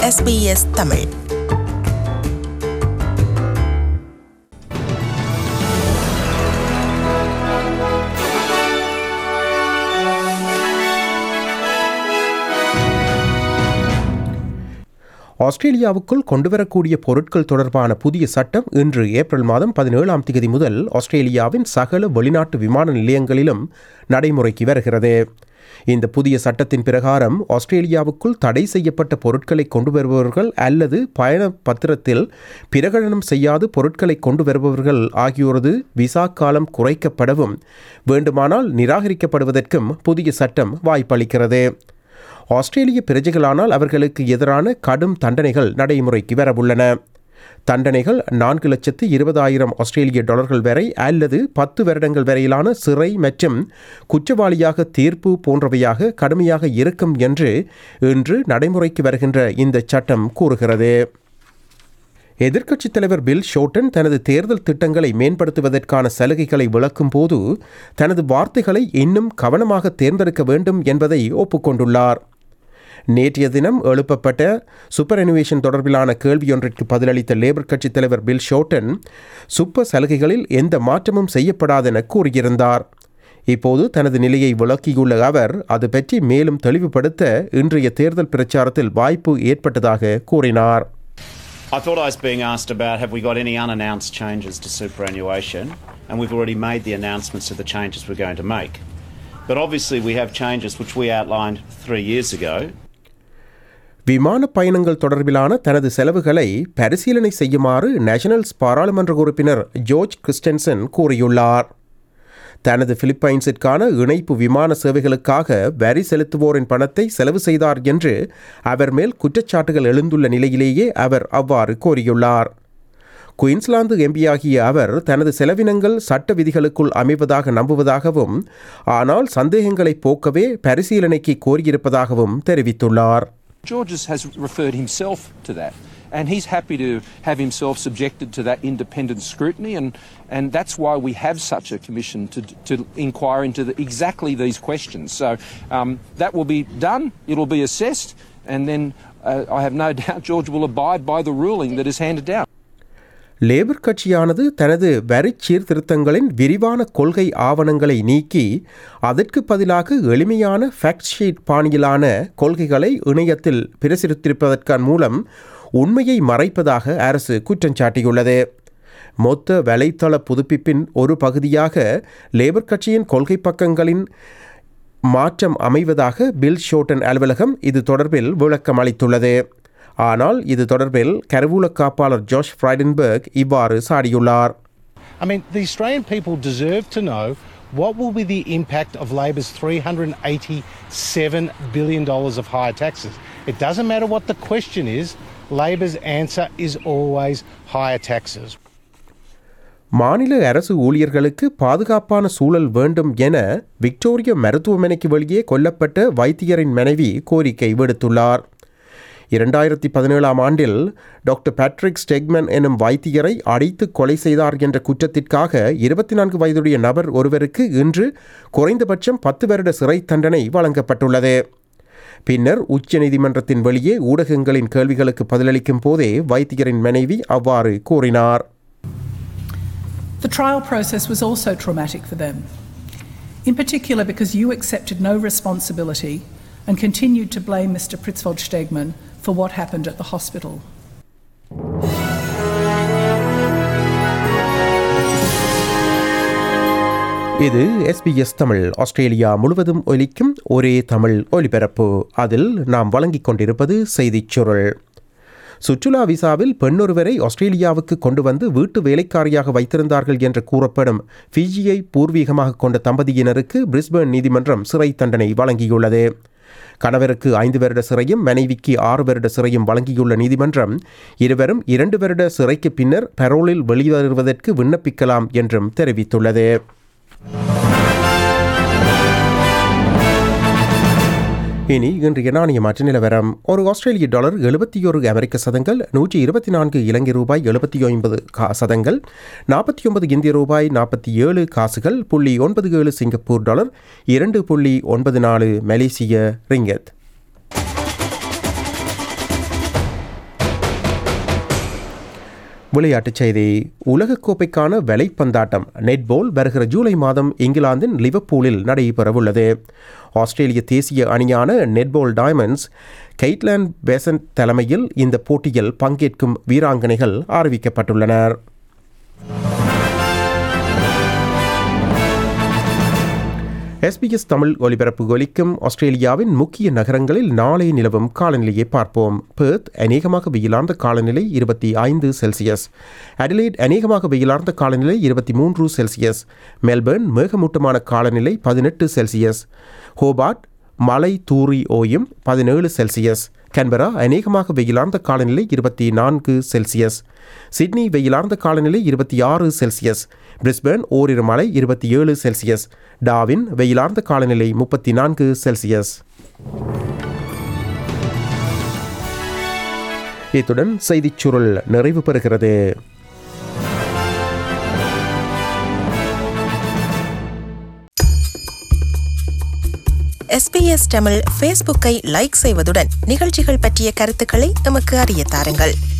SBS Tamil ஆஸ்திரேலியாவுக்குள் கொண்டுவரக்கூடிய பொருட்கள் தொடர்பான புதிய சட்டம் இன்று ஏப்ரல் மாதம் பதினேழாம் தேதி முதல் ஆஸ்திரேலியாவின் சகல வெளிநாட்டு விமான நிலையங்களிலும் நடைமுறைக்கு வருகிறது இந்த புதிய சட்டத்தின் பிரகாரம் ஆஸ்திரேலியாவுக்குள் தடை செய்யப்பட்ட பொருட்களை கொண்டு வருபவர்கள் அல்லது பயண பத்திரத்தில் பிரகடனம் செய்யாது பொருட்களை கொண்டு வருபவர்கள் ஆகியோரது விசா காலம் குறைக்கப்படவும் வேண்டுமானால் நிராகரிக்கப்படுவதற்கும் புதிய சட்டம் வாய்ப்பளிக்கிறது ஆஸ்திரேலிய பிரஜைகளானால் அவர்களுக்கு எதிரான கடும் தண்டனைகள் நடைமுறைக்கு வரவுள்ளன தண்டனைகள் நான்கு லட்சத்து இருபதாயிரம் ஆஸ்திரேலிய டாலர்கள் வரை அல்லது பத்து வருடங்கள் வரையிலான சிறை மற்றும் குற்றவாளியாக தீர்ப்பு போன்றவையாக கடுமையாக இருக்கும் என்று இன்று நடைமுறைக்கு வருகின்ற இந்த சட்டம் கூறுகிறது எதிர்க்கட்சித் தலைவர் பில் ஷோட்டன் தனது தேர்தல் திட்டங்களை மேம்படுத்துவதற்கான சலுகைகளை விளக்கும் போது தனது வார்த்தைகளை இன்னும் கவனமாக தேர்ந்தெடுக்க வேண்டும் என்பதை ஒப்புக்கொண்டுள்ளார் நேற்றைய தினம் எழுப்பப்பட்ட சூப்பர் அனிவேஷன் தொடர்பிலான கேள்வியொன்றிற்கு பதிலளித்த லேபர் கட்சித் தலைவர் பில் ஷோட்டன் சூப்பர் சலுகைகளில் எந்த மாற்றமும் செய்யப்படாதென கூறியிருந்தார் இப்போது தனது நிலையை விளக்கியுள்ள அவர் அது பற்றி மேலும் தெளிவுபடுத்த இன்றைய தேர்தல் பிரச்சாரத்தில் வாய்ப்பு ஏற்பட்டதாக கூறினார் I thought I was being asked about have we got any unannounced changes to superannuation, and we've already made the announcements of the changes we're going to make. But obviously, we have changes which we outlined three years ago. விமான பயணங்கள் தொடர்பிலான தனது செலவுகளை பரிசீலனை செய்யுமாறு nationals பாராளுமன்ற உறுப்பினர் George Christensen கூறியுள்ளார் தனது பிலிப்பைன்ஸிற்கான இணைப்பு விமான சேவைகளுக்காக வரி செலுத்துவோரின் பணத்தை செலவு செய்தார் என்று அவர் மேல் குற்றச்சாட்டுகள் எழுந்துள்ள நிலையிலேயே அவர் அவ்வாறு கோரியுள்ளார் குயின்ஸ்லாந்து எம்பியாகிய அவர் தனது செலவினங்கள் சட்ட விதிகளுக்குள் அமைவதாக நம்புவதாகவும் ஆனால் சந்தேகங்களை போக்கவே பரிசீலனைக்கு கோரியிருப்பதாகவும் தெரிவித்துள்ளார் Georges has referred himself to that, and he's happy to have himself subjected to that independent scrutiny, and, and that's why we have such a commission to, to inquire into the, exactly these questions. So um, that will be done, it'll be assessed, and then uh, I have no doubt George will abide by the ruling that is handed down. Labour கட்சியானது தனது வரி சீர்திருத்தங்களின் விரிவான கொள்கை ஆவணங்களை நீக்கி அதற்கு பதிலாக எளிமையான ஃபேக்ட் ஷீட் பாணியிலான கொள்கைகளை இணையத்தில் பிரசுரித்திருப்பதற்கான மூலம் உண்மையை மறைப்பதாக அரசு குற்றம் சாட்டியுள்ளது மொத்த வலைத்தள புதுப்பிப்பின் ஒரு பகுதியாக லேபர் கட்சியின் கொள்கை பக்கங்களின் மாற்றம் அமைவதாக பில் ஷோட்டன் அலுவலகம் இது தொடர்பில் விளக்கம் அளித்துள்ளது ஆனால் இது தொடர்பில் கருவூல காப்பாளர் ஜோஷ் ஃப்ரைடன்பர்க் இவ்வாறு சாடியுள்ளார் I mean, the Australian people deserve to know what will be the impact of Labor's $387 billion of higher taxes. It doesn't matter what the question is, Labor's answer is always higher taxes. மாநில அரசு ஊழியர்களுக்கு பாதுகாப்பான சூழல் வேண்டும் என Victoria மருத்துவமனைக்கு வெளியே கொல்லப்பட்ட வைத்தியரின் மனைவி கோரிக்கை விடுத்துள்ளார் இரண்டாயிரத்தி பதினேழாம் ஆண்டில் டாக்டர் பேட்ரிக் ஸ்டெக்மன் எனும் வைத்தியரை அடித்து கொலை செய்தார் என்ற குற்றத்திற்காக இருபத்தி நான்கு வயதுடைய நபர் ஒருவருக்கு இன்று குறைந்தபட்சம் பத்து வருட சிறை தண்டனை வழங்கப்பட்டுள்ளது பின்னர் உச்சநீதிமன்றத்தின் வெளியே ஊடகங்களின் கேள்விகளுக்கு பதிலளிக்கும் போதே வைத்தியரின் மனைவி அவ்வாறு கூறினார் The trial process was also traumatic for them, in particular because you accepted no responsibility and continued to blame Mr. Pritzvold Stegman for what happened at the hospital. இது எஸ்பிஎஸ் தமிழ் ஆஸ்திரேலியா முழுவதும் ஒலிக்கும் ஒரே தமிழ் ஒலிபரப்பு அதில் நாம் வழங்கிக் கொண்டிருப்பது செய்திச் சுருள் சுற்றுலா விசாவில் பெண்ணொருவரை ஆஸ்திரேலியாவுக்கு கொண்டு வந்து வீட்டு வேலைக்காரியாக வைத்திருந்தார்கள் என்று கூறப்படும் ஃபிஜியை பூர்வீகமாக கொண்ட தம்பதியினருக்கு பிரிஸ்பேர்ன் நீதிமன்றம் சிறை தண்டனை வழங்கியுள்ளது கணவருக்கு ஐந்து வருட சிறையும் மனைவிக்கு ஆறு வருட சிறையும் வழங்கியுள்ள நீதிமன்றம் இருவரும் இரண்டு வருட சிறைக்கு பின்னர் பரோலில் வெளிவருவதற்கு விண்ணப்பிக்கலாம் என்றும் தெரிவித்துள்ளது இனி இன்றைய நாணய மாற்று நிலவரம் ஒரு ஆஸ்திரேலிய டாலர் எழுபத்தி ஒரு அமெரிக்க சதங்கள் நூற்றி இருபத்தி நான்கு இலங்கை ரூபாய் எழுபத்தி ஒன்பது கா சதங்கள் நாற்பத்தி ஒன்பது இந்திய ரூபாய் நாற்பத்தி ஏழு காசுகள் புள்ளி ஒன்பது ஏழு சிங்கப்பூர் டாலர் இரண்டு புள்ளி ஒன்பது நாலு மலேசிய ரிங்கத் விளையாட்டுச் செய்தி உலகக்கோப்பைக்கான வலைப்பந்தாட்டம் நெட்பால் வருகிற ஜூலை மாதம் இங்கிலாந்தின் லிவர்பூலில் நடைபெறவுள்ளது ஆஸ்திரேலிய தேசிய அணியான நெட்பால் டைமண்ட்ஸ் கெய்ட்லாண்ட் பெசன்ட் தலைமையில் இந்த போட்டியில் பங்கேற்கும் வீராங்கனைகள் அறிவிக்கப்பட்டுள்ளனர் எஸ்பிஎஸ் தமிழ் ஒலிபரப்பு ஒலிக்கும் ஆஸ்திரேலியாவின் முக்கிய நகரங்களில் நாளை நிலவும் காலநிலையை பார்ப்போம் பெர்த் அநேகமாக வெயிலார்ந்த காலநிலை இருபத்தி ஐந்து செல்சியஸ் அடிலைட் அநேகமாக வெயிலார்ந்த காலநிலை இருபத்தி மூன்று செல்சியஸ் மெல்பர்ன் மேகமூட்டமான காலநிலை பதினெட்டு செல்சியஸ் ஹோபார்ட் மலை தூரி ஓயும் பதினேழு செல்சியஸ் கன்பரா அநேகமாக வெயிலார்ந்த காலநிலை இருபத்தி நான்கு செல்சியஸ் சிட்னி வெயிலார்ந்த காலநிலை இருபத்தி ஆறு செல்சியஸ் பிரிஸ்பேர்ன் ஓரிரு மலை இருபத்தி ஏழு செல்சியஸ் டாவின் வெயிலார்ந்த காலநிலை முப்பத்தி நான்கு செல்சியஸ் இத்துடன் செய்திச் சுருள் நிறைவு பெறுகிறது எஸ்பிஎஸ் தமிழ் ஃபேஸ்புக்கை லைக் செய்வதுடன் நிகழ்ச்சிகள் பற்றிய கருத்துக்களை எமக்கு அறிய தாருங்கள்